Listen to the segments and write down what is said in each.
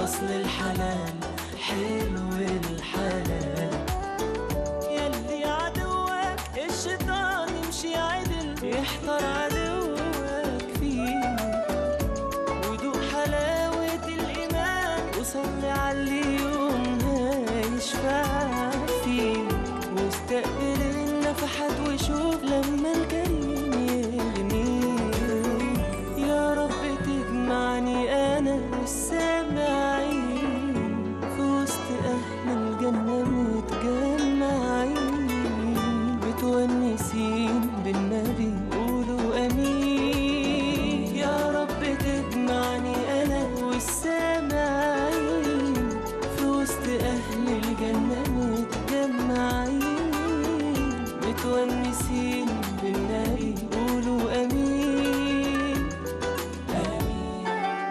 أصل الحلال حلو الحلال يلي عدوك الشيطان يمشي عدل يحضر عدوك فيه ودوق حلاوة الإيمان وصلي على اليوم هيشفع فيك واستقبل النفحات وشوف لما الكريم يغنيك يا رب تجمعني أنا والسامعين في وسط أهل الجنة متجمعين متونسين بالنبي قولوا أمين يا رب تجمعني أنا والسامعين في وسط أهل الجنة متجمعين متونسين بالنبي قولوا أمين آمين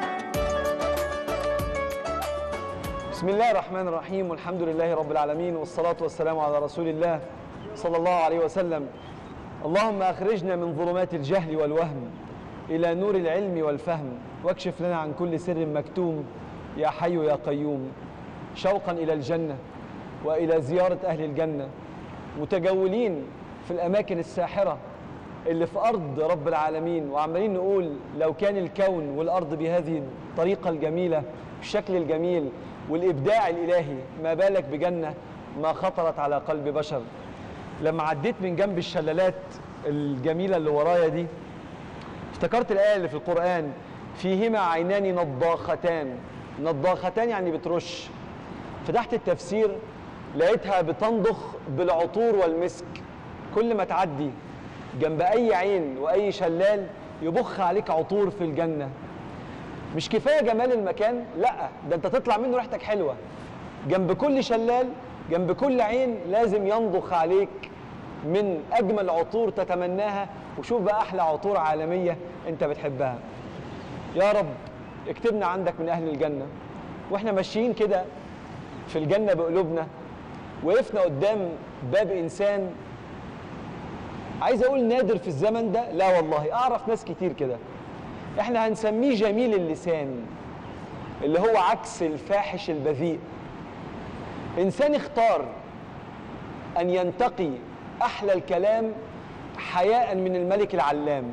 بسم الله الرحمن الرحيم والحمد لله رب العالمين والصلاة والسلام على رسول الله صلى الله عليه وسلم اللهم أخرجنا من ظلمات الجهل والوهم إلى نور العلم والفهم واكشف لنا عن كل سر مكتوم يا حي يا قيوم شوقا إلى الجنة وإلى زيارة أهل الجنة متجولين في الأماكن الساحرة اللي في أرض رب العالمين وعمالين نقول لو كان الكون والأرض بهذه الطريقة الجميلة بالشكل الجميل والإبداع الإلهي ما بالك بجنة ما خطرت على قلب بشر لما عديت من جنب الشلالات الجميلة اللي ورايا دي افتكرت الآية اللي في القرآن فيهما عينان نضاختان نضاختان يعني بترش فتحت التفسير لقيتها بتنضخ بالعطور والمسك كل ما تعدي جنب أي عين وأي شلال يبخ عليك عطور في الجنة مش كفاية جمال المكان لا ده انت تطلع منه ريحتك حلوة جنب كل شلال جنب كل عين لازم ينضخ عليك من أجمل عطور تتمناها وشوف بقى أحلى عطور عالمية أنت بتحبها يا رب اكتبنا عندك من أهل الجنة وإحنا ماشيين كده في الجنة بقلوبنا وقفنا قدام باب إنسان عايز أقول نادر في الزمن ده لا والله أعرف ناس كتير كده إحنا هنسميه جميل اللسان اللي هو عكس الفاحش البذيء إنسان اختار أن ينتقي أحلى الكلام حياء من الملك العلام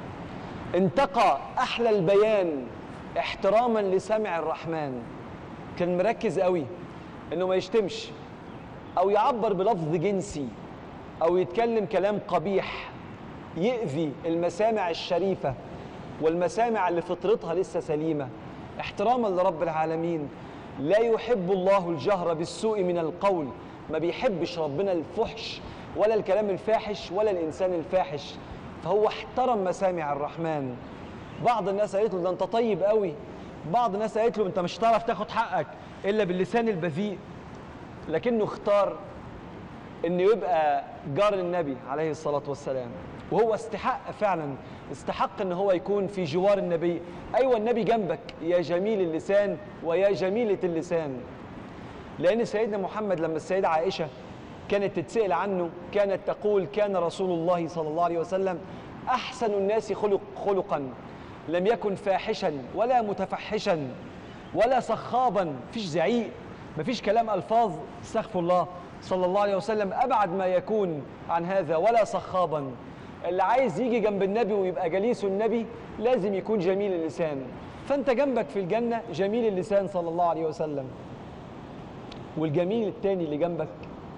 انتقى أحلى البيان احتراما لسمع الرحمن كان مركز قوي انه ما يشتمش او يعبر بلفظ جنسي او يتكلم كلام قبيح يؤذي المسامع الشريفه والمسامع اللي فطرتها لسه سليمه احتراما لرب العالمين لا يحب الله الجهر بالسوء من القول ما بيحبش ربنا الفحش ولا الكلام الفاحش ولا الانسان الفاحش فهو احترم مسامع الرحمن بعض الناس قالت له ده انت طيب قوي بعض الناس قالت له انت مش هتعرف تاخد حقك الا باللسان البذيء لكنه اختار انه يبقى جار النبي عليه الصلاه والسلام وهو استحق فعلا استحق ان هو يكون في جوار النبي ايوه النبي جنبك يا جميل اللسان ويا جميله اللسان لان سيدنا محمد لما السيده عائشه كانت تتسال عنه كانت تقول كان رسول الله صلى الله عليه وسلم احسن الناس خلق خلقا لم يكن فاحشا ولا متفحشا ولا صخابا مفيش زعيق مفيش كلام الفاظ استغفر الله صلى الله عليه وسلم ابعد ما يكون عن هذا ولا صخابا اللي عايز يجي جنب النبي ويبقى جليس النبي لازم يكون جميل اللسان فانت جنبك في الجنه جميل اللسان صلى الله عليه وسلم والجميل التاني اللي جنبك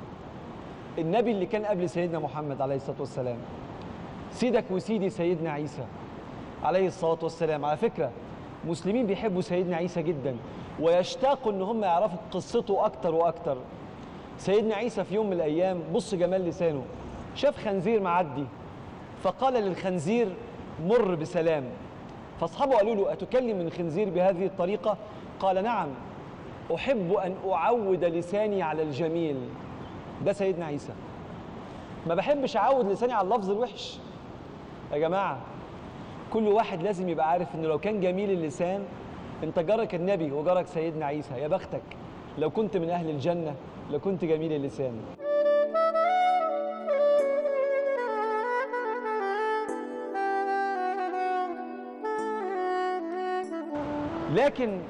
النبي اللي كان قبل سيدنا محمد عليه الصلاه والسلام سيدك وسيدي سيدنا عيسى عليه الصلاه والسلام على فكره مسلمين بيحبوا سيدنا عيسى جدا ويشتاقوا ان هم يعرفوا قصته اكتر واكتر سيدنا عيسى في يوم من الايام بص جمال لسانه شاف خنزير معدي فقال للخنزير مر بسلام فاصحابه قالوا له اتكلم الخنزير بهذه الطريقه قال نعم احب ان اعود لساني على الجميل ده سيدنا عيسى ما بحبش اعود لساني على اللفظ الوحش يا جماعه كل واحد لازم يبقى عارف انه لو كان جميل اللسان انت جارك النبي وجارك سيدنا عيسى يا بختك لو كنت من اهل الجنه لكنت جميل اللسان لكن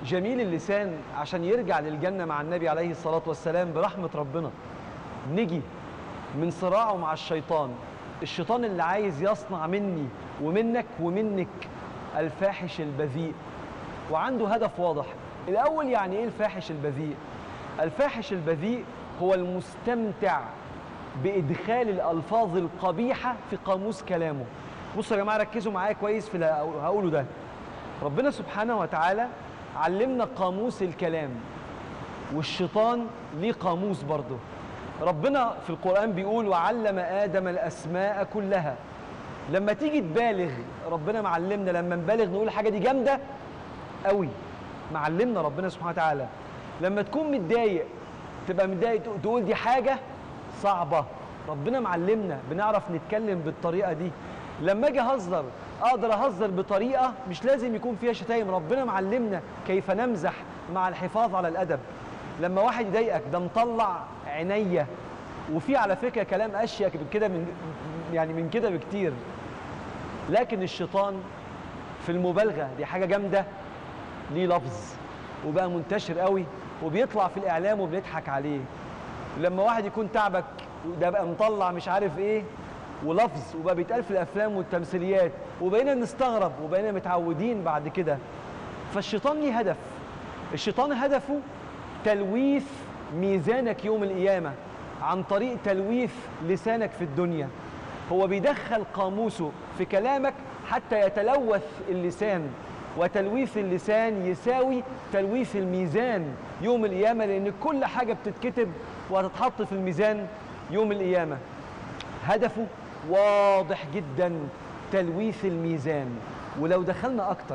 جميل اللسان عشان يرجع للجنة مع النبي عليه الصلاة والسلام برحمة ربنا نجي من صراعه مع الشيطان الشيطان اللي عايز يصنع مني ومنك ومنك الفاحش البذيء وعنده هدف واضح الأول يعني إيه الفاحش البذيء؟ الفاحش البذيء هو المستمتع بإدخال الألفاظ القبيحة في قاموس كلامه بصوا يا جماعة ركزوا معايا كويس في اللي هقوله ده ربنا سبحانه وتعالى علمنا قاموس الكلام والشيطان ليه قاموس برضه ربنا في القرآن بيقول وعلم آدم الأسماء كلها لما تيجي تبالغ ربنا معلمنا لما نبالغ نقول الحاجة دي جامدة قوي معلمنا ربنا سبحانه وتعالى لما تكون متضايق تبقى متضايق تق- تقول دي حاجة صعبة ربنا معلمنا بنعرف نتكلم بالطريقة دي لما اجي اهزر اقدر اهزر بطريقة مش لازم يكون فيها شتايم ربنا معلمنا كيف نمزح مع الحفاظ على الادب لما واحد يضايقك ده مطلع عينيا وفي على فكرة كلام اشيك من كده من يعني من كده بكتير لكن الشيطان في المبالغة دي حاجة جامدة ليه لفظ وبقى منتشر قوي وبيطلع في الاعلام وبنضحك عليه لما واحد يكون تعبك ده بقى مطلع مش عارف ايه ولفظ وبقى بيتقال في الافلام والتمثيليات وبقينا نستغرب وبقينا متعودين بعد كده فالشيطان ليه هدف الشيطان هدفه تلويث ميزانك يوم القيامه عن طريق تلويث لسانك في الدنيا هو بيدخل قاموسه في كلامك حتى يتلوث اللسان وتلويث اللسان يساوي تلويث الميزان يوم القيامة لأن كل حاجة بتتكتب وهتتحط في الميزان يوم القيامة هدفه واضح جدا تلويث الميزان ولو دخلنا أكتر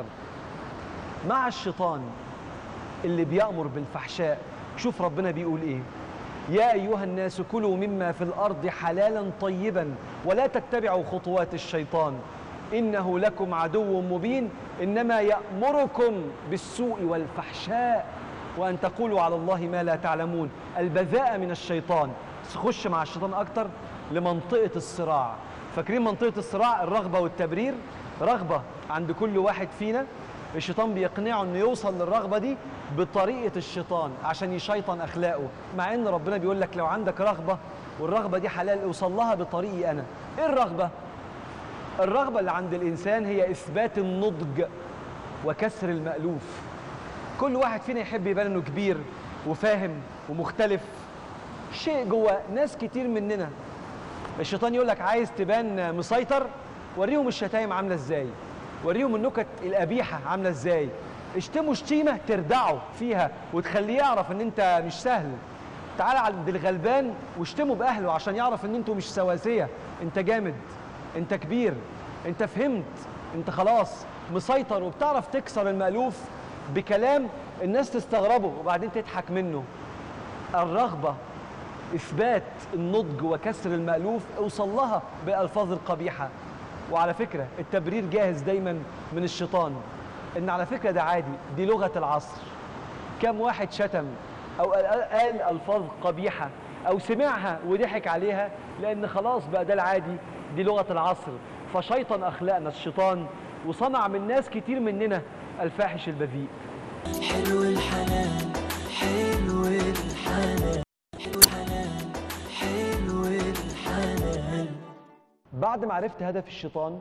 مع الشيطان اللي بيأمر بالفحشاء شوف ربنا بيقول إيه يا أيها الناس كلوا مما في الأرض حلالا طيبا ولا تتبعوا خطوات الشيطان إنه لكم عدو مبين إنما يأمركم بالسوء والفحشاء وأن تقولوا على الله ما لا تعلمون البذاءة من الشيطان خش مع الشيطان أكتر لمنطقة الصراع فاكرين منطقة الصراع الرغبة والتبرير رغبة عند كل واحد فينا الشيطان بيقنعه انه يوصل للرغبه دي بطريقه الشيطان عشان يشيطن اخلاقه مع ان ربنا بيقول لك لو عندك رغبه والرغبه دي حلال اوصل لها بطريقي انا ايه الرغبه الرغبه اللي عند الانسان هي اثبات النضج وكسر المالوف كل واحد فينا يحب يبان انه كبير وفاهم ومختلف شيء جوه ناس كتير مننا الشيطان يقول لك عايز تبان مسيطر وريهم الشتايم عامله ازاي وريهم النكت القبيحه عامله ازاي اشتموا شتيمه تردعه فيها وتخليه يعرف ان انت مش سهل تعال عند الغلبان واشتموا باهله عشان يعرف ان انتوا مش سواسيه انت جامد انت كبير انت فهمت انت خلاص مسيطر وبتعرف تكسر المألوف بكلام الناس تستغربه وبعدين تضحك منه الرغبة إثبات النضج وكسر المألوف اوصل لها بالألفاظ القبيحة وعلى فكرة التبرير جاهز دايما من الشيطان إن على فكرة ده عادي دي لغة العصر كم واحد شتم أو قال قال ألفاظ قبيحة أو سمعها وضحك عليها لأن خلاص بقى ده العادي دي لغة العصر فشيطن أخلاقنا الشيطان وصنع من ناس كتير مننا الفاحش البذيء حلو الحلال حلو الحلال حلو الحلال حلو الحلال بعد ما عرفت هدف الشيطان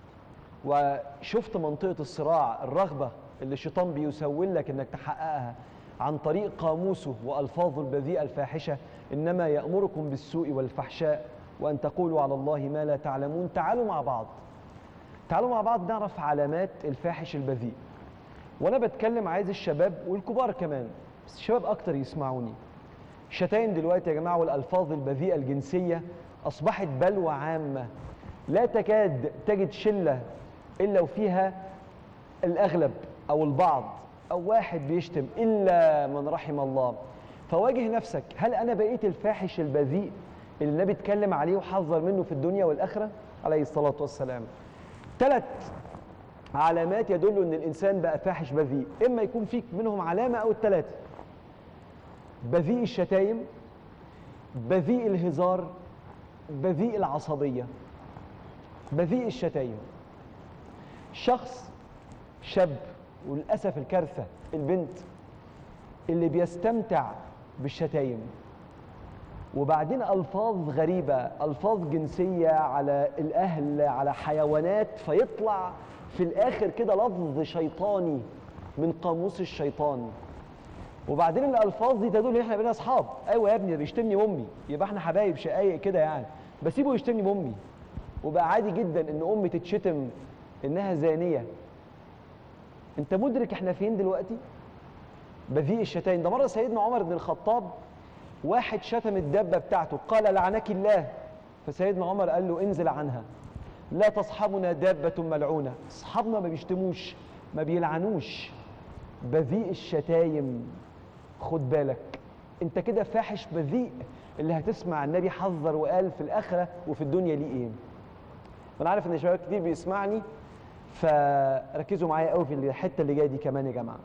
وشفت منطقة الصراع الرغبة اللي الشيطان بيسول لك انك تحققها عن طريق قاموسه وألفاظه البذيئة الفاحشة إنما يأمركم بالسوء والفحشاء وأن تقولوا على الله ما لا تعلمون تعالوا مع بعض تعالوا مع بعض نعرف علامات الفاحش البذيء وأنا بتكلم عايز الشباب والكبار كمان بس الشباب أكتر يسمعوني الشتايم دلوقتي يا جماعة والألفاظ البذيئة الجنسية أصبحت بلوى عامة لا تكاد تجد شلة إلا وفيها الأغلب أو البعض أو واحد بيشتم إلا من رحم الله فواجه نفسك هل أنا بقيت الفاحش البذيء اللي النبي اتكلم عليه وحذر منه في الدنيا والآخرة عليه الصلاة والسلام ثلاث علامات يدل ان الانسان بقى فاحش بذيء اما يكون فيك منهم علامه او الثلاثه بذيء الشتايم بذيء الهزار بذيء العصبيه بذيء الشتايم شخص شاب وللاسف الكارثه البنت اللي بيستمتع بالشتايم وبعدين الفاظ غريبه الفاظ جنسيه على الاهل على حيوانات فيطلع في الاخر كده لفظ شيطاني من قاموس الشيطان وبعدين الالفاظ دي تدل ان احنا بقينا اصحاب ايوه يا ابني ده بيشتمني بامي يبقى احنا حبايب شقايق كده يعني بسيبه يشتمني بامي وبقى عادي جدا ان امي تتشتم انها زانيه انت مدرك احنا فين دلوقتي بذيء الشتايم ده مره سيدنا عمر بن الخطاب واحد شتم الدابه بتاعته قال لعنك الله فسيدنا عمر قال له انزل عنها لا تصحبنا دابه ملعونه اصحابنا ما بيشتموش ما بيلعنوش بذيء الشتايم خد بالك انت كده فاحش بذيء اللي هتسمع النبي حذر وقال في الاخره وفي الدنيا ليه ايه وانا عارف ان شباب كتير بيسمعني فركزوا معايا قوي في الحته اللي جايه دي كمان يا جماعه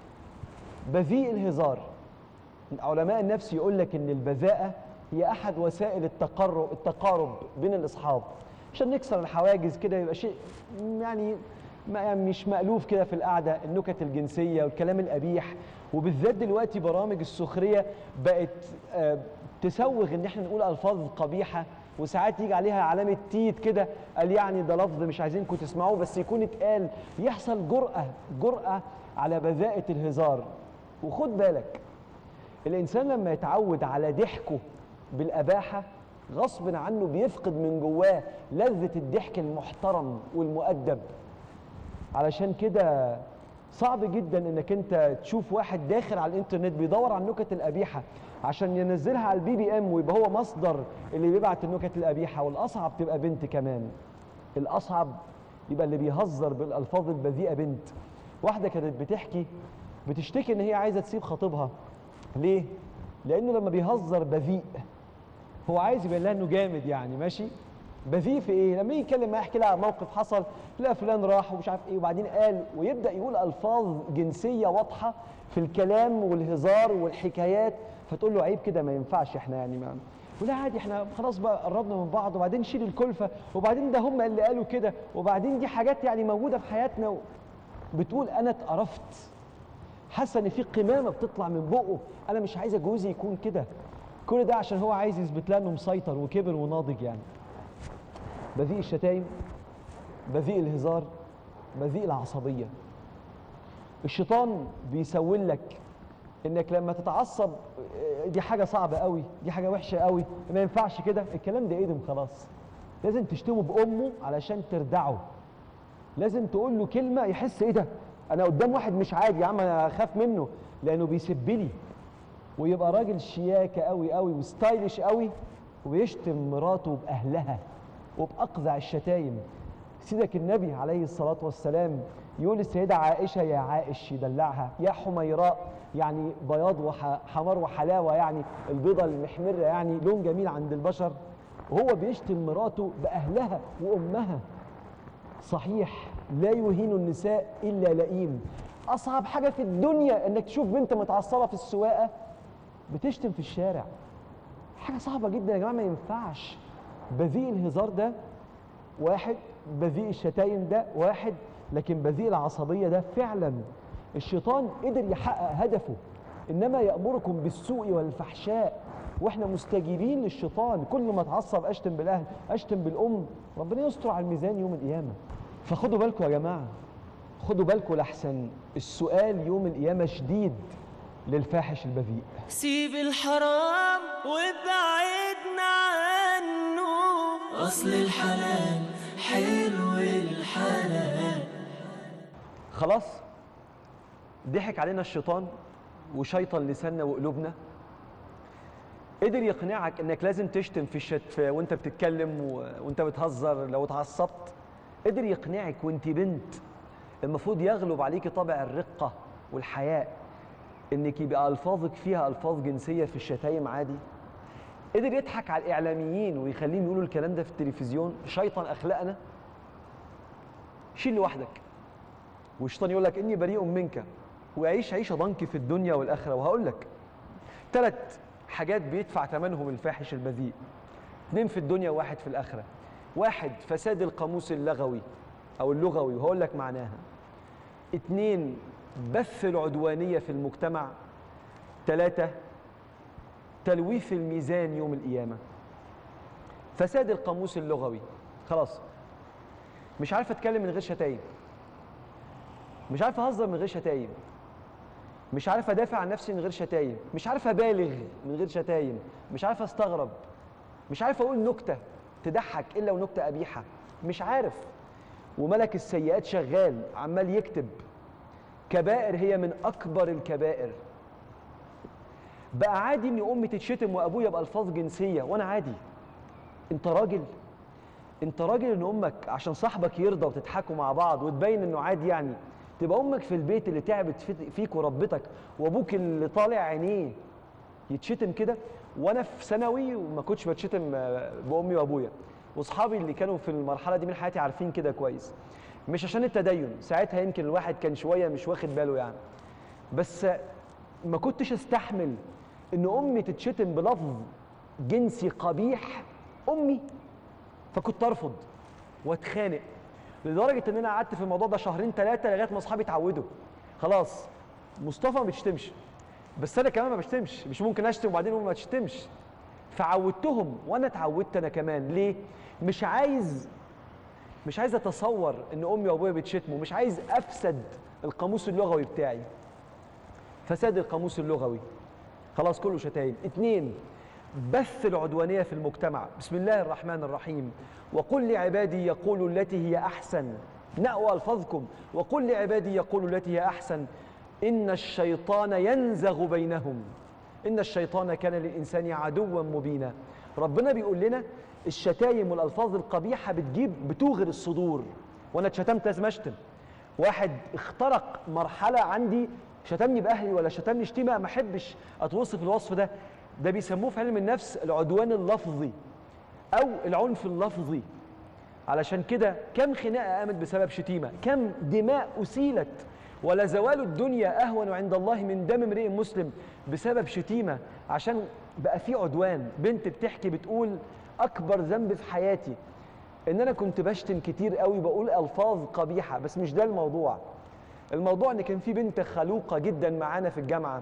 بذيء الهزار علماء النفس يقول لك ان البذاءه هي احد وسائل التقرب التقارب بين الاصحاب عشان نكسر الحواجز كده يبقى شيء يعني ما يعني مش مألوف كده في القعده النكت الجنسيه والكلام القبيح وبالذات دلوقتي برامج السخريه بقت آه، تسوغ ان احنا نقول الفاظ قبيحه وساعات يجي عليها علامه تيت كده قال يعني ده لفظ مش عايزينكم تسمعوه بس يكون اتقال يحصل جرأه جرأه على بذاءة الهزار وخد بالك الانسان لما يتعود على ضحكه بالاباحه غصب عنه بيفقد من جواه لذه الضحك المحترم والمؤدب علشان كده صعب جدا انك انت تشوف واحد داخل على الانترنت بيدور على النكت القبيحه عشان ينزلها على البي بي ام ويبقى هو مصدر اللي بيبعت النكت القبيحه والاصعب تبقى بنت كمان الاصعب يبقى اللي بيهزر بالالفاظ البذيئه بنت واحده كانت بتحكي بتشتكي ان هي عايزه تسيب خطيبها ليه لانه لما بيهزر بذيء هو عايز يبين لها انه جامد يعني ماشي بذيء في ايه لما يجي يتكلم معاها يحكي لها عن موقف حصل لا فلان راح ومش عارف ايه وبعدين قال ويبدا يقول الفاظ جنسيه واضحه في الكلام والهزار والحكايات فتقول له عيب كده ما ينفعش احنا يعني ما ولا عادي احنا خلاص بقى قربنا من بعض وبعدين شيل الكلفه وبعدين ده هم اللي قالوا كده وبعدين دي حاجات يعني موجوده في حياتنا و... بتقول انا اتقرفت حاسه ان في قمامه بتطلع من بقه انا مش عايزه جوزي يكون كده كل ده عشان هو عايز يثبت لها انه مسيطر وكبر وناضج يعني بذيء الشتايم بذيء الهزار بذيء العصبيه الشيطان بيسول لك انك لما تتعصب آه، دي حاجه صعبه قوي دي حاجه وحشه قوي ما ينفعش كده الكلام ده ادم خلاص لازم تشتمه بامه علشان تردعه لازم تقول له كلمه يحس ايه ده انا قدام واحد مش عادي يا عم انا اخاف منه لانه بيسب لي ويبقى راجل شياكه قوي قوي وستايلش قوي وبيشتم مراته باهلها وباقذع الشتايم سيدك النبي عليه الصلاه والسلام يقول السيده عائشه يا عائش يدلعها يا حميراء يعني بياض وحمار وحلاوه يعني البيضه المحمره يعني لون جميل عند البشر وهو بيشتم مراته باهلها وامها صحيح لا يهين النساء الا لئيم اصعب حاجه في الدنيا انك تشوف بنت متعصبه في السواقه بتشتم في الشارع حاجه صعبه جدا يا جماعه ما ينفعش بذيء الهزار ده واحد بذيء الشتايم ده واحد لكن بذيء العصبيه ده فعلا الشيطان قدر يحقق هدفه انما يامركم بالسوء والفحشاء واحنا مستجيبين للشيطان كل ما اتعصب اشتم بالاهل اشتم بالام ربنا يستر على الميزان يوم القيامه فخدوا بالكم يا جماعه خدوا بالكم لحسن السؤال يوم القيامه شديد للفاحش البذيء سيب الحرام وابعدنا عنه أصل الحلال حلو الحلال خلاص ضحك علينا الشيطان وشيطن لساننا وقلوبنا قدر يقنعك انك لازم تشتم في الشت في وانت بتتكلم و... وانت بتهزر لو اتعصبت قدر يقنعك وانت بنت المفروض يغلب عليكي طابع الرقة والحياء انك يبقى الفاظك فيها الفاظ جنسية في الشتايم عادي قدر يضحك على الاعلاميين ويخليهم يقولوا الكلام ده في التلفزيون شيطان اخلاقنا شيل لوحدك والشيطان يقول لك اني بريء منك ويعيش عيشه ضنك في الدنيا والاخره وهقول لك ثلاث حاجات بيدفع ثمنهم الفاحش البذيء اثنين في الدنيا وواحد في الاخره واحد فساد القاموس اللغوي او اللغوي وهقول لك معناها اثنين بث العدوانية في المجتمع ثلاثة تلويث الميزان يوم القيامة فساد القاموس اللغوي خلاص مش عارف اتكلم من غير شتايم مش عارف اهزر من غير شتايم مش عارف ادافع عن نفسي من غير شتايم مش عارف ابالغ من غير شتايم مش عارف استغرب مش عارف اقول نكته تضحك الا ونكته قبيحه مش عارف وملك السيئات شغال عمال يكتب كبائر هي من اكبر الكبائر بقى عادي ان امي تتشتم وابويا بالفاظ جنسيه وانا عادي انت راجل انت راجل ان امك عشان صاحبك يرضى وتضحكوا مع بعض وتبين انه عادي يعني تبقى امك في البيت اللي تعبت في- فيك وربتك وابوك اللي طالع عينيه يتشتم كده وانا في ثانوي وما كنتش بتشتم آه، بامي وابويا واصحابي اللي كانوا في المرحله دي من حياتي عارفين كده كويس مش عشان التدين ساعتها يمكن الواحد كان شويه مش واخد باله يعني بس ما كنتش استحمل ان امي تتشتم بلفظ جنسي قبيح امي فكنت ارفض واتخانق لدرجه ان انا قعدت في الموضوع ده شهرين ثلاثه لغايه ما اصحابي اتعودوا خلاص مصطفى ما بيشتمش بس انا كمان ما بشتمش مش ممكن اشتم وبعدين أقول ما تشتمش فعودتهم وانا اتعودت انا كمان ليه مش عايز مش عايز اتصور ان امي وابويا بيتشتموا مش عايز افسد القاموس اللغوي بتاعي فساد القاموس اللغوي خلاص كله شتايم اتنين بث العدوانية في المجتمع بسم الله الرحمن الرحيم وقل لعبادي يقولوا التي هي أحسن نأوى ألفاظكم وقل لعبادي يقولوا التي هي أحسن إن الشيطان ينزغ بينهم إن الشيطان كان للإنسان عدوا مبينا ربنا بيقول لنا الشتايم والألفاظ القبيحة بتجيب بتوغر الصدور وأنا اتشتمت لازم أشتم واحد اخترق مرحلة عندي شتمني بأهلي ولا شتمني شتيمة ما أحبش أتوصف الوصف ده ده بيسموه في علم النفس العدوان اللفظي أو العنف اللفظي علشان كده كم خناقة قامت بسبب شتيمة كم دماء أسيلت ولا زوال الدنيا أهون عند الله من دم امرئ مسلم بسبب شتيمة عشان بقى في عدوان بنت بتحكي بتقول أكبر ذنب في حياتي ان انا كنت بشتم كتير قوي بقول الفاظ قبيحه بس مش ده الموضوع الموضوع ان كان في بنت خلوقه جدا معانا في الجامعه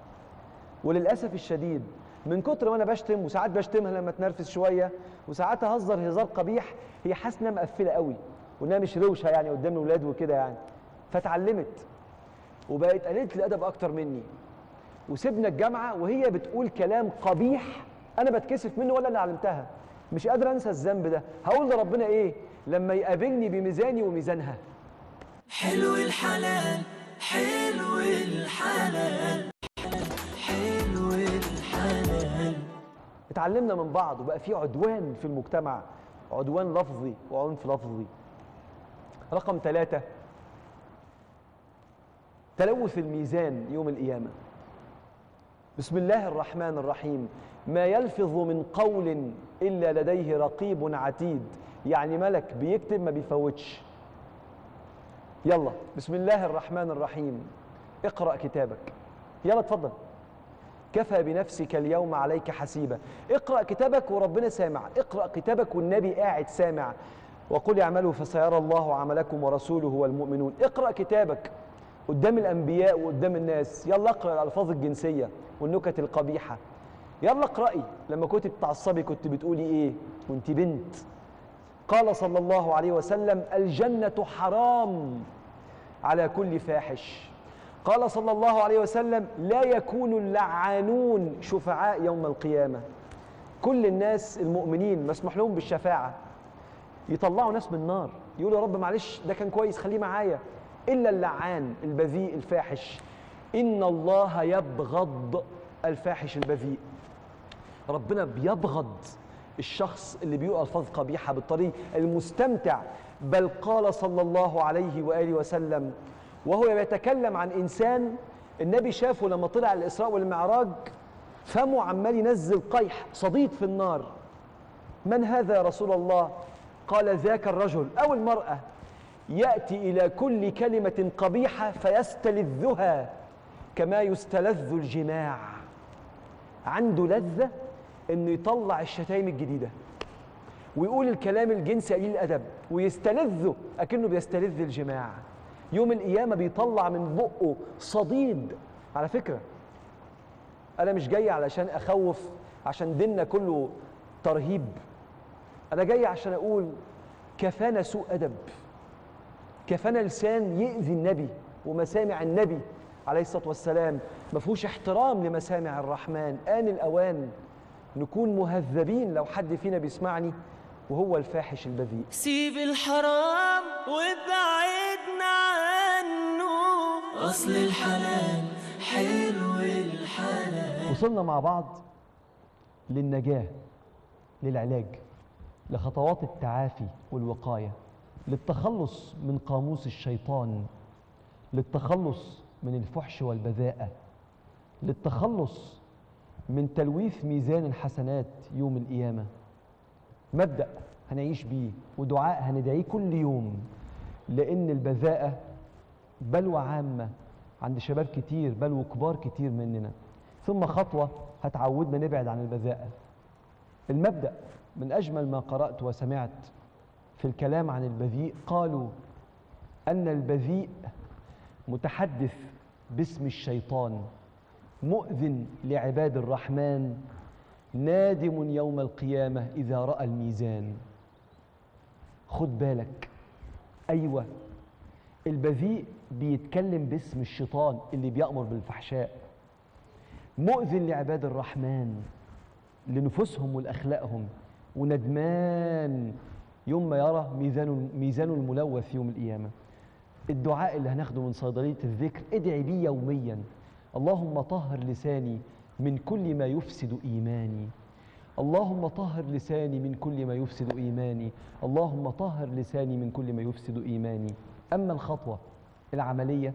وللاسف الشديد من كتر ما انا بشتم وساعات بشتمها لما تنرفز شويه وساعات اهزر هزار قبيح هي حاسه انها مقفله قوي وانها مش روشه يعني قدام الاولاد وكده يعني فتعلمت وبقت قليله الادب اكتر مني وسيبنا الجامعه وهي بتقول كلام قبيح انا بتكسف منه ولا اللي علمتها مش قادر انسى الذنب ده هقول لربنا ايه لما يقابلني بميزاني وميزانها حلو الحلال حلو الحلال حلو الحلال اتعلمنا من بعض وبقى في عدوان في المجتمع عدوان لفظي وعنف لفظي رقم ثلاثة تلوث الميزان يوم القيامة بسم الله الرحمن الرحيم ما يلفظ من قول إلا لديه رقيب عتيد يعني ملك بيكتب ما بيفوتش يلا بسم الله الرحمن الرحيم اقرأ كتابك يلا اتفضل كفى بنفسك اليوم عليك حسيبا اقرأ كتابك وربنا سامع اقرأ كتابك والنبي قاعد سامع وقل اعملوا فسيرى الله عملكم ورسوله والمؤمنون اقرأ كتابك قدام الأنبياء وقدام الناس يلا اقرأ الألفاظ الجنسية والنكت القبيحة يلا اقرأي لما كنت بتعصبي كنت بتقولي ايه وانت بنت قال صلى الله عليه وسلم الجنة حرام على كل فاحش قال صلى الله عليه وسلم لا يكون اللعانون شفعاء يوم القيامة كل الناس المؤمنين مسموح لهم بالشفاعة يطلعوا ناس من النار يقولوا يا رب معلش ده كان كويس خليه معايا إلا اللعان البذيء الفاحش إن الله يبغض الفاحش البذيء ربنا بيبغض الشخص اللي بيقول الفاظ قبيحه بالطريق المستمتع بل قال صلى الله عليه واله وسلم وهو يتكلم عن انسان النبي شافه لما طلع الاسراء والمعراج فمه عمال ينزل قيح صديد في النار من هذا يا رسول الله قال ذاك الرجل او المراه ياتي الى كل كلمه قبيحه فيستلذها كما يستلذ الجماع عنده لذة انه يطلع الشتايم الجديدة ويقول الكلام الجنسي قليل الادب ويستلذه اكنه بيستلذ الجماع يوم القيامة بيطلع من بقه صديد على فكرة أنا مش جاي علشان أخوف عشان ديننا كله ترهيب أنا جاي عشان أقول كفانا سوء أدب كفانا لسان يأذي النبي ومسامع النبي عليه الصلاة والسلام ما فيهوش احترام لمسامع الرحمن آن الأوان نكون مهذبين لو حد فينا بيسمعني وهو الفاحش البذيء سيب الحرام وابعدنا عنه أصل الحلال حلو الحلال وصلنا مع بعض للنجاة للعلاج لخطوات التعافي والوقاية للتخلص من قاموس الشيطان للتخلص من الفحش والبذاءة للتخلص من تلويث ميزان الحسنات يوم القيامة مبدأ هنعيش بيه ودعاء هندعيه كل يوم لأن البذاءة بلوى عامة عند شباب كتير بل وكبار كتير مننا ثم خطوة هتعودنا نبعد عن البذاءة المبدأ من أجمل ما قرأت وسمعت في الكلام عن البذيء قالوا أن البذيء متحدث باسم الشيطان مؤذن لعباد الرحمن نادم يوم القيامة إذا رأى الميزان خد بالك أيوة البذيء بيتكلم باسم الشيطان اللي بيأمر بالفحشاء مؤذن لعباد الرحمن لنفوسهم ولأخلاقهم وندمان يوم ما يرى ميزان ميزان الملوث يوم القيامة الدعاء اللي هناخده من صيدلية الذكر ادعي بيه يوميا اللهم طهر لساني من كل ما يفسد إيماني اللهم طهر لساني من كل ما يفسد إيماني اللهم طهر لساني من كل ما يفسد إيماني أما الخطوة العملية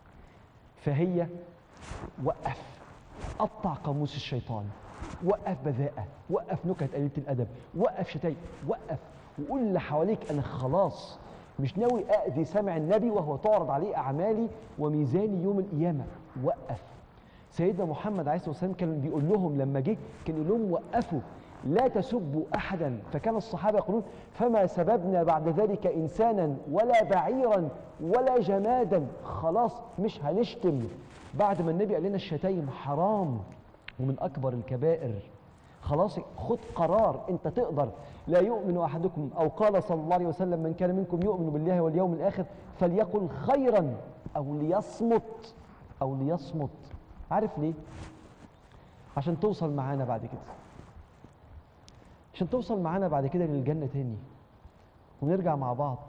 فهي وقف قطع قاموس الشيطان وقف بذاءة وقف نكت قليلة الأدب وقف شتايم وقف وقول اللي حواليك أنا خلاص مش ناوي أذي سمع النبي وهو تعرض عليه أعمالي وميزاني يوم القيامة وقف سيدنا محمد عليه الصلاة والسلام كان بيقول لهم لما جه كان يقول لهم وقفوا لا تسبوا أحدا فكان الصحابة يقولون فما سببنا بعد ذلك إنسانا ولا بعيرا ولا جمادا خلاص مش هنشتم بعد ما النبي قال لنا الشتايم حرام ومن أكبر الكبائر خلاص خد قرار انت تقدر لا يؤمن احدكم او قال صلى الله عليه وسلم من كان منكم يؤمن بالله واليوم الاخر فليقل خيرا او ليصمت او ليصمت عارف ليه عشان توصل معانا بعد كده عشان توصل معانا بعد كده للجنه تاني ونرجع مع بعض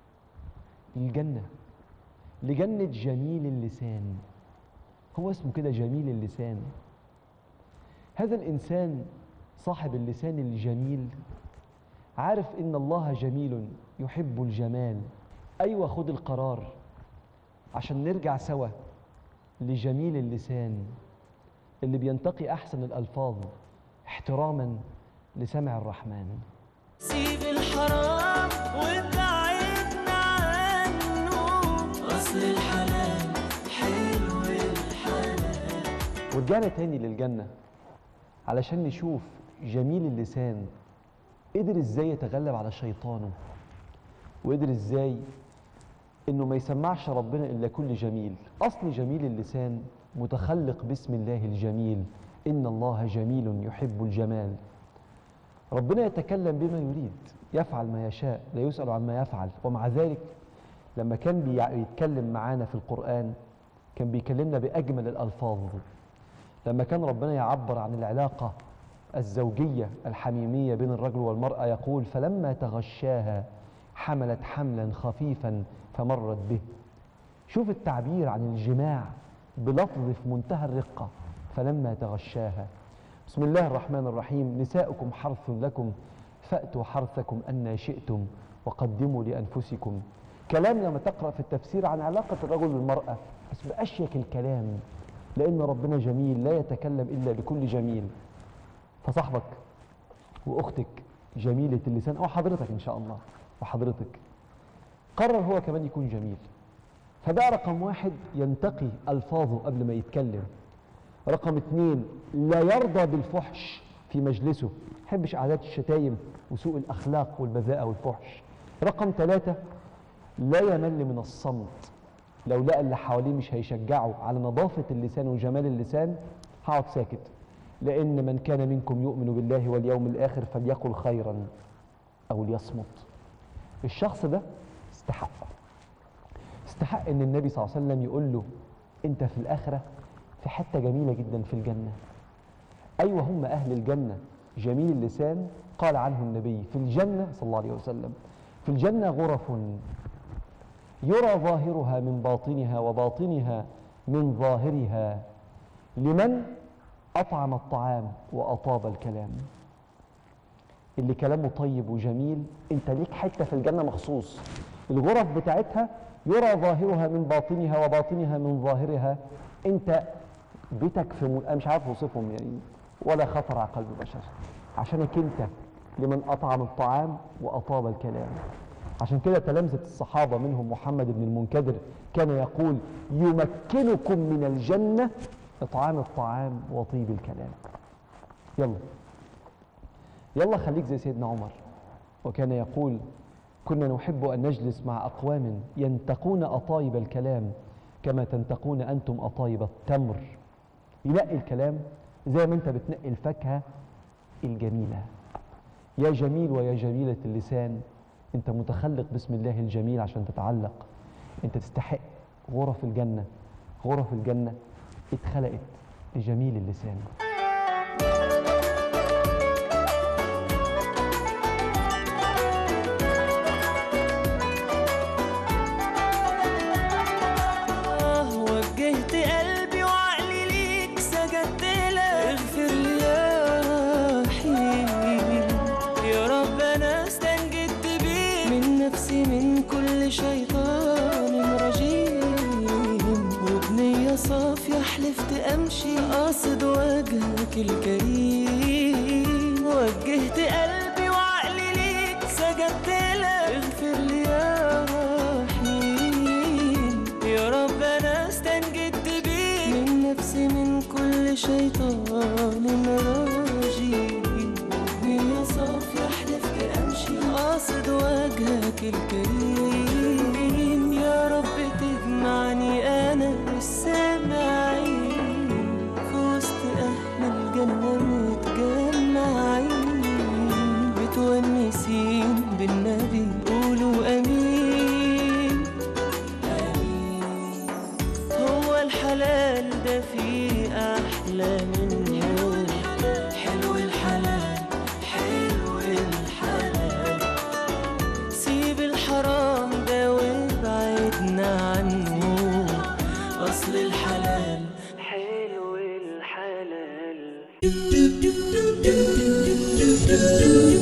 للجنه لجنه جميل اللسان هو اسمه كده جميل اللسان هذا الانسان صاحب اللسان الجميل عارف ان الله جميل يحب الجمال ايوه خد القرار عشان نرجع سوا لجميل اللسان اللي بينتقي احسن الالفاظ احتراما لسمع الرحمن سيب الحرام وابعدنا عنه أصل الحلال حلو الحلال ورجعنا تاني للجنة علشان نشوف جميل اللسان قدر ازاي يتغلب على شيطانه وقدر ازاي انه ما يسمعش ربنا الا كل جميل اصل جميل اللسان متخلق باسم الله الجميل ان الله جميل يحب الجمال ربنا يتكلم بما يريد يفعل ما يشاء لا يسأل عما يفعل ومع ذلك لما كان بيتكلم معانا في القرآن كان بيكلمنا بأجمل الألفاظ لما كان ربنا يعبر عن العلاقة الزوجية الحميمية بين الرجل والمرأة يقول فلما تغشاها حملت حملا خفيفا فمرت به شوف التعبير عن الجماع بلفظ في منتهى الرقة فلما تغشاها بسم الله الرحمن الرحيم نساؤكم حرث لكم فأتوا حرثكم أن شئتم وقدموا لأنفسكم كلام لما تقرأ في التفسير عن علاقة الرجل بالمرأة بس بأشيك الكلام لأن ربنا جميل لا يتكلم إلا بكل جميل فصاحبك وأختك جميلة اللسان أو حضرتك إن شاء الله وحضرتك قرر هو كمان يكون جميل فده رقم واحد ينتقي ألفاظه قبل ما يتكلم رقم اثنين لا يرضى بالفحش في مجلسه يحبش عادات الشتايم وسوء الأخلاق والبذاءة والفحش رقم ثلاثة لا يمل من الصمت لو لقى اللي حواليه مش هيشجعه على نظافة اللسان وجمال اللسان هقعد ساكت لأن من كان منكم يؤمن بالله واليوم الآخر فليقل خيرا أو ليصمت الشخص ده استحق استحق ان النبي صلى الله عليه وسلم يقول له انت في الاخره في حته جميله جدا في الجنه ايوه هم اهل الجنه جميل اللسان قال عنه النبي في الجنه صلى الله عليه وسلم في الجنه غرف يرى ظاهرها من باطنها وباطنها من ظاهرها لمن اطعم الطعام واطاب الكلام اللي كلامه طيب وجميل انت ليك حته في الجنه مخصوص الغرف بتاعتها يرى ظاهرها من باطنها وباطنها من ظاهرها انت بيتك في م... انا مش عارف اوصفهم يعني ولا خطر على قلب بشر عشانك انت لمن اطعم الطعام واطاب الكلام عشان كده تلامذة الصحابة منهم محمد بن المنكدر كان يقول يمكنكم من الجنة إطعام الطعام وطيب الكلام يلا يلا خليك زي سيدنا عمر وكان يقول كنا نحب أن نجلس مع أقوام ينتقون أطايب الكلام كما تنتقون أنتم أطايب التمر ينقي الكلام زي ما أنت بتنقي الفاكهة الجميلة يا جميل ويا جميلة اللسان أنت متخلق باسم الله الجميل عشان تتعلق أنت تستحق غرف الجنة غرف الجنة اتخلقت لجميل اللسان آه وجهت قلبي وعقلي ليك سجدت لك اغفر لي يا رحيم يا رب انا استنجدت بيك من نفسي من كل شيطان رجيم وبنية صافية حلفت امشي قاصد وجهك الكريم وجهت قلبي وعقلي ليك سجدت لك اغفر لي يا رحيم يا رب انا استنجدت بيك من نفسي من كل شيطان رجيم يا صافية حلفت امشي قاصد وجهك الكريم يا رب تجمعني انا والسامعين في وسط اهل الجنة متجمعين متونسين بالنبي قولوا امين هو الحلال ده فيه احلى منه حلو الحلال حلو الحلال سيب الحرام ده وابعدنا عنه اصل الحلال حلو الحلال